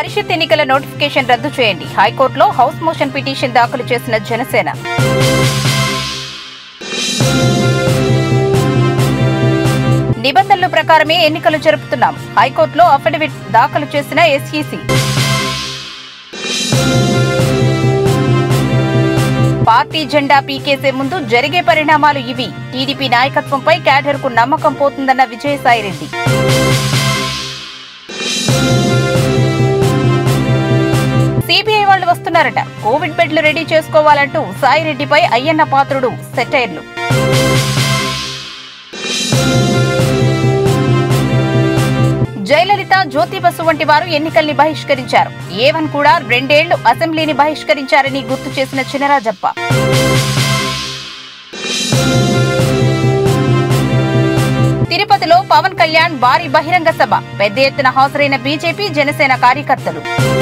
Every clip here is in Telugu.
పరిషత్ ఎన్నికల నోటిఫికేషన్ రద్దు చేయండి హైకోర్టులో హౌస్ మోషన్ పిటిషన్ దాఖలు చేసిన జనసేన నిబంధనల ప్రకారమే ఎన్నికలు జరుపుతున్నాం హైకోర్టులో అఫిడవిట్ దాఖలు చేసిన ఎస్ఈసి పార్టీ జెండా పీకేసే ముందు జరిగే పరిణామాలు ఇవి టీడీపీ నాయకత్వంపై క్యాడర్కు నమ్మకం పోతుందన్న విజయసాయిరెడ్డి సిబిఐ వాళ్ళు వస్తున్నారట కోవిడ్ బెడ్లు రెడీ చేసుకోవాలంటూ సాయిరెడ్డిపై అయ్యన్న పాత్రుడు సెటైర్లు జయలలిత జ్యోతి బసు వంటి వారు ఎన్నికల్ని బహిష్కరించారు ఏవన్ కూడా రెండేళ్లు అసెంబ్లీని బహిష్కరించారని గుర్తు చేసిన చినరాజప్ప తిరుపతిలో పవన్ కళ్యాణ్ భారీ బహిరంగ సభ పెద్ద ఎత్తున హాజరైన బీజేపీ జనసేన కార్యకర్తలు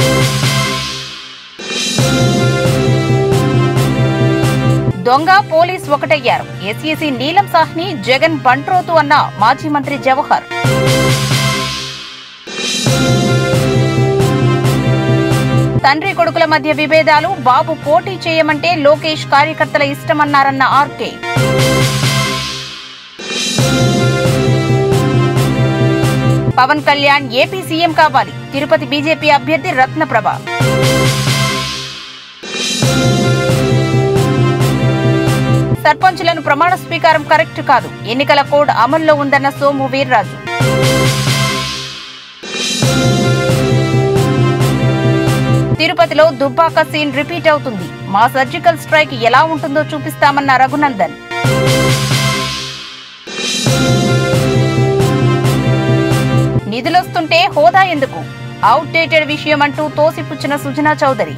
దొంగ పోలీస్ ఒకటయ్యారు ఎస్ఈసి నీలం సాహ్ని జగన్ బంట్రోతు అన్న మాజీ మంత్రి జవహర్ తండ్రి కొడుకుల మధ్య విభేదాలు బాబు పోటీ చేయమంటే లోకేష్ కార్యకర్తల ఇష్టమన్నారన్న RK Pawan Kalyan AP CM కావాలి తిరుపతి బీజేపీ అభ్యర్థి రత్నప్రభ సర్పంచులను ప్రమాణ స్వీకారం కరెక్ట్ కాదు ఎన్నికల కోడ్ అమల్లో ఉందన్న సోము వీర్రాజు తిరుపతిలో దుబ్బాక సీన్ రిపీట్ అవుతుంది మా సర్జికల్ స్ట్రైక్ ఎలా ఉంటుందో చూపిస్తామన్న రఘునందన్ నిధులొస్తుంటే హోదా ఎందుకు అవుట్డేటెడ్ విషయం అంటూ తోసిపుచ్చిన సుజనా చౌదరి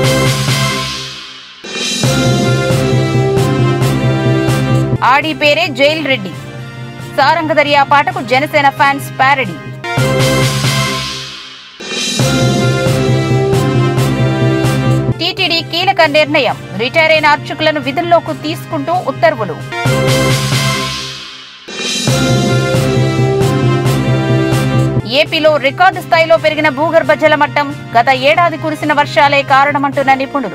ఆడి పేరే జైల్ రెడ్డి సారంగదరియా పాటకు జనసేన ఫ్యాన్స్ ప్యారడీ టీటీడీ కీలక నిర్ణయం రిటైర్ అయిన అర్చకులను విధుల్లోకి తీసుకుంటూ ఉత్తర్వులు ఏపీలో రికార్డు స్థాయిలో పెరిగిన భూగర్భ జల మట్టం గత ఏడాది కురిసిన వర్షాలే కారణమంటున్న నిపుణులు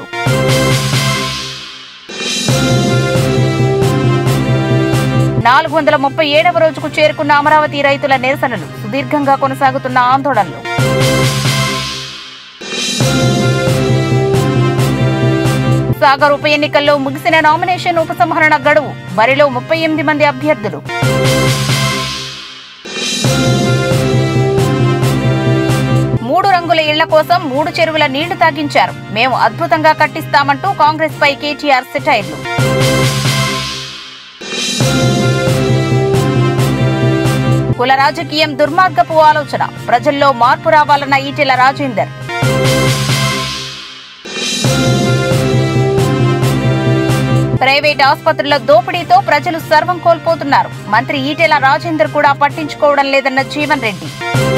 నాలుగు వందల ముప్పై ఏడవ రోజుకు చేరుకున్న అమరావతి రైతుల నిరసనలు సుదీర్ఘంగా కొనసాగుతున్న ఆందోళనలు సాగర్ ఉప ఎన్నికల్లో ముగిసిన నామినేషన్ ఉపసంహరణ గడువు బరిలో ముప్పై ఎనిమిది మంది అభ్యర్థులు మూడు రంగుల ఇళ్ల కోసం మూడు చెరువుల నీళ్లు తాగించారు మేము అద్భుతంగా కట్టిస్తామంటూ కాంగ్రెస్ పై కేటీఆర్ సెటైర్లు కుల రాజకీయం దుర్మార్గపు ఆలోచన ప్రజల్లో మార్పు రావాలన్న ఈటెల రాజేందర్ ప్రైవేట్ ఆసుపత్రుల దోపిడీతో ప్రజలు సర్వం కోల్పోతున్నారు మంత్రి ఈటెల రాజేందర్ కూడా పట్టించుకోవడం లేదన్న జీవన్ రెడ్డి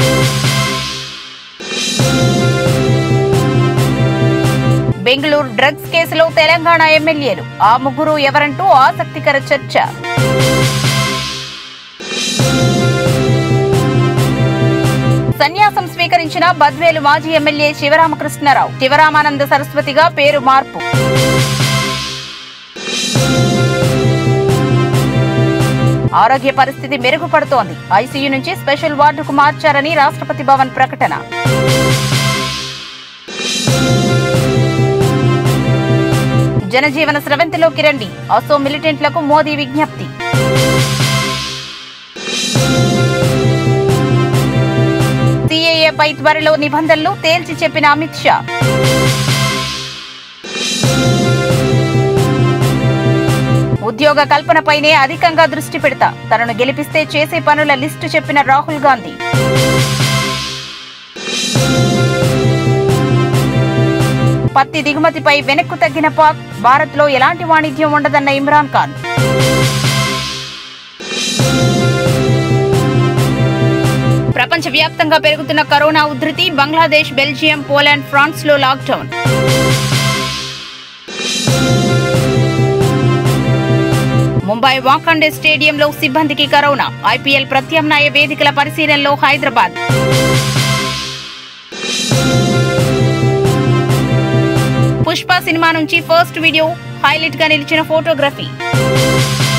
బెంగళూరు డ్రగ్స్ కేసులో తెలంగాణ ఎమ్మెల్యేలు ఆ ముగ్గురు ఎవరంటూ ఆసక్తికర చర్చ సన్యాసం స్వీకరించిన బద్వేలు మాజీ ఎమ్మెల్యే శివరామకృష్ణారావు శివరామానంద సరస్వతిగా పేరు మార్పు ఆరోగ్య పరిస్థితి మెరుగుపడుతోంది ఐసీయూ నుంచి స్పెషల్ వార్డుకు మార్చారని రాష్ట్రపతి భవన్ ప్రకటన జనజీవన స్రవంతిలోకి రండి అసో మిలిటెంట్లకు మోదీ విజ్ఞప్తి సిఏఏపై త్వరలో నిబంధనలు తేల్చి చెప్పిన అమిత్ షా ఉద్యోగ కల్పనపైనే అధికంగా దృష్టి పెడతా తనను గెలిపిస్తే చేసే పనుల లిస్టు చెప్పిన రాహుల్ గాంధీ పత్తి దిగుమతిపై వెనక్కు తగ్గిన పాక్ భారత్ లో ఎలాంటి వాణిజ్యం ఉండదన్న ఇమ్రాన్ ఖాన్ ప్రపంచ వ్యాప్తంగా పెరుగుతున్న కరోనా ఉధృతి బంగ్లాదేశ్ బెల్జియం పోలాండ్ ఫ్రాన్స్ లో లాక్డౌన్ ముంబై వాంఖండే స్టేడియంలో సిబ్బందికి కరోనా ఐపీఎల్ ప్రత్యామ్నాయ వేదికల పరిశీలనలో హైదరాబాద్ పుష్ప సినిమా నుంచి ఫస్ట్ వీడియో హైలైట్ గా నిలిచిన ఫోటోగ్రఫీ